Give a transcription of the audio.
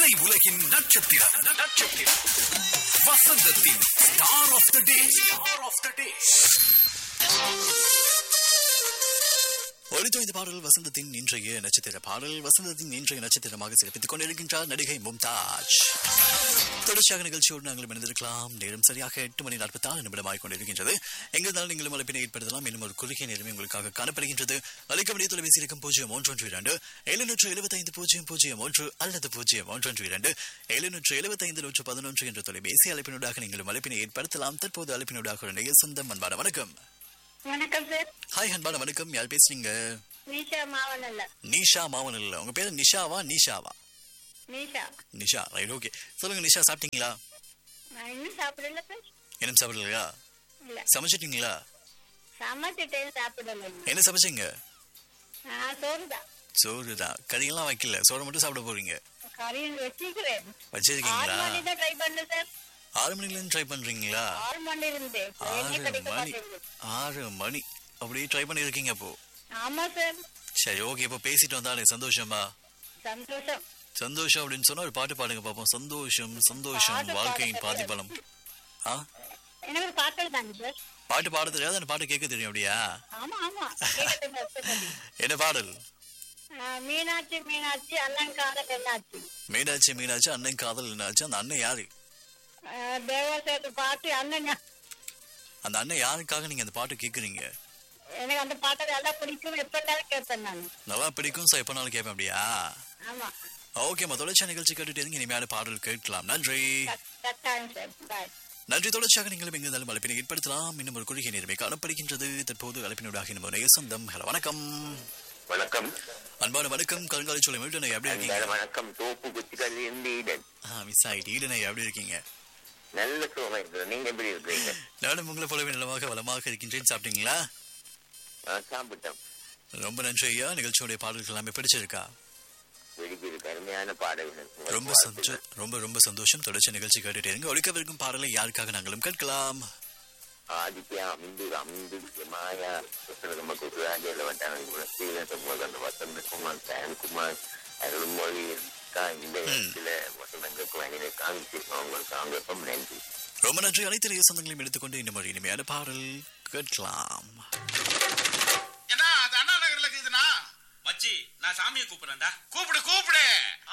திரை உலகின் நட்சத்திரம் நட்சத்திரம் வசந்தத்தின் star of the day star of the day ஒளித்தோ இந்த பாடல் வசந்தத்தின் இன்றைய நட்சத்திர பாடல் வசந்தத்தின் இன்றைய நட்சத்திரமாக சிறப்பித்துக் கொண்டிருக்கின்றார் நடிகை மும்தாஜ் தொடர்ச்சியாக நிகழ்ச்சியோடு நாங்கள் இணைந்திருக்கலாம் நேரம் சரியாக எட்டு மணி நாற்பத்தி ஆறு நிமிடமாக கொண்டிருக்கின்றது எங்கிருந்தாலும் நீங்களும் அழைப்பினை ஏற்படுத்தலாம் இன்னும் ஒரு குறுகிய நேரமே உங்களுக்காக காணப்படுகின்றது அழைக்கக்கூடிய தொலைபேசி இருக்கும் பூஜ்ஜியம் ஒன்று ஒன்று இரண்டு எழுநூற்று எழுபத்தைந்து பூஜ்ஜியம் பூஜ்ஜியம் ஒன்று அல்லது பூஜ்ஜியம் ஒன்று ஒன்று இரண்டு எழுநூற்று எழுபத்தைந்து நூற்று பதினொன்று என்ற தொலைபேசி அழைப்பினூடாக நீங்களும் அழைப்பினை ஏற்படுத்தலாம் தற்போது அழைப்பினூடாக ஒரு நேயர் சொந்தம் அன்பான வணக்கம் வணக்கம் சார் ஹாய் அன்பான வணக்கம் யார் பேசுறீங்க நீஷா மாவனல்ல நிஷா மாவன் இல்ல உங்க பேரு நிஷாவா நிஷாவா நீஷா நிஷா ரைட் ஓகே சொல்லுங்க நிஷா சாப்பிட்டீங்களா நான் இன்னும் சாப்பிடல சார் என்ன சாப்பிடலையா இல்ல சமைச்சிட்டீங்களா சமைச்சிட்டேன் சாப்பிடல என்ன சமைச்சீங்க நான் சோறுதான் சோறு தான் கறியெல்லாம் வைக்கல சோறு மட்டும் சாப்பிட போறீங்க கறியும் வச்சிருக்கிறேன் ஆறு வச்சிருக்கீங்களா மணி தான் ட்ரை பண்ணேன் சார் ஆறு மணில இருந்து ட்ரை பண்றீங்களா ஆறு மணி இருந்தேன் என்ன ஆறு கிடைக்க மணி மாட்டேங்குது ஆறு மணி அப்படியே ட்ரை பண்ணிருக்கீங்க அப்போ ஆமா சார் சரி ஓகே இப்போ பேசிட்டு வந்தாலே சந்தோஷமா சந்தோஷம் சந்தோஷம் அப்படின்னு சொன்னா ஒரு பாட்டு பாடுங்க பாப்போம் சந்தோஷம் சந்தோஷம் பாட்டு வாழ்க்கையின் பாட பாதி பலம் ஆ எனக்கு ஒரு பாட்டல் தாங்க சார் பாட்டு பாட தெரியாது அந்த பாட்டு கேட்க தெரியும் அப்படியா ஆமா ஆமா கேட்கட்டும் சார், சரி. என்ன பாடல் ஆ, மீனாட்சி மீனாட்சி அண்ணன் காதல் என்னாச்சு மீனாட்சி மீனாட்சி அண்ணன் காதல் என்னாச்சு அந்த அண்ணன் யாரு ஆ, தேவசேத்து பாட்டு அண்ணன் ஞா- அந்த அண்ணன் யாருக்காக நீங்க அந்த பாட்டு கேக்குறீங்க எனக்கு அந்த பாட்டை நல்லா பிடிக்கும் எப்படினாலும் கேட்பேன் நான் நல்லா பிடிக்கும் சார் எப்பனாலும் கேட்பேன் அப்படியா ஆமா ஓகேம்மா தொடர்ச்சியா நிகழ்ச்சி கேட்டுட்டு இருங்க இனிமையான பாடல் கேட்கலாம் நன்றி கட்- கட்டாயம் சார் பாய் நன்றி தொடர்ச்சியாக நீங்களும் எங்க இருந்தாலும் அழைப்பினை ஏற்படுத்தலாம் இன்னும் ஒரு குறுகிய நேர்மை காணப்படுகின்றது தற்போது அழைப்பினூடாக நம்முடைய சொந்தம் ஹலோ வணக்கம் வணக்கம் அன்பான வணக்கம் கருங்காலி சோலை மீட்டனை எப்படி இருக்கீங்க அன்பான வணக்கம் தோப்பு குச்சிக்கல் இருந்து ஈடன் ஆ மிஸ் ஆயிட்டு ஈடனை எப்படி இருக்கீங்க நல்ல சுகம் இருக்கிறது நீங்க எப்படி இருக்கிறீங்க நானும் உங்களை போலவே நலமாக வளமாக இருக்கின்றேன் சாப்பிட்டீங்களா ஆ, சாப்பிட்டோம் ரொம்ப நன்றி ஐயா நிகழ்ச்சியுடைய பாடல்கள் எல்லாமே பிடிச்சிருக்கா வெடிச்சிருக்கு அருமையான பாடல்கள் உங்கள் ரொம்ப வாழ்த்துக்கள். சந்தோஷம் ரொம்ப ரொம்ப சந்தோஷம் தொடர்ச்சி நிகழ்ச்சி கேட்டுட்டு இருங்க ஒழிக்கவிருக்கும் பாடலை யாருக்காக நாங்களும் கேட்கலாம் ஆதித்யா மிந்து அமிந்து மாயா சுசரதம குசுராஜேல வட்டான ஸ்ரீரகுமார் அந்த வசந்த குமார் சாயன்குமார் அருள்மொழி இந்த இடத்துல வசந்தங்களுக்கு வகையில காமிச்சிருக்கோம் உங்களுக்கு அவங்களுக்கும் நன்றி ரொம்ப நன்றி அனைத்து நேய சொந்தங்களையும் எடுத்துக்கொண்டு இன்னும் ஒரு இனிமையான பாடல் கேட்கலாம் என்ன அது அண்ணா நகர்ல இருக்குதுண்ணா மச்சி நான் சாமியை கூப்பிடுறேன்டா கூப்பிடு கூப்பிடு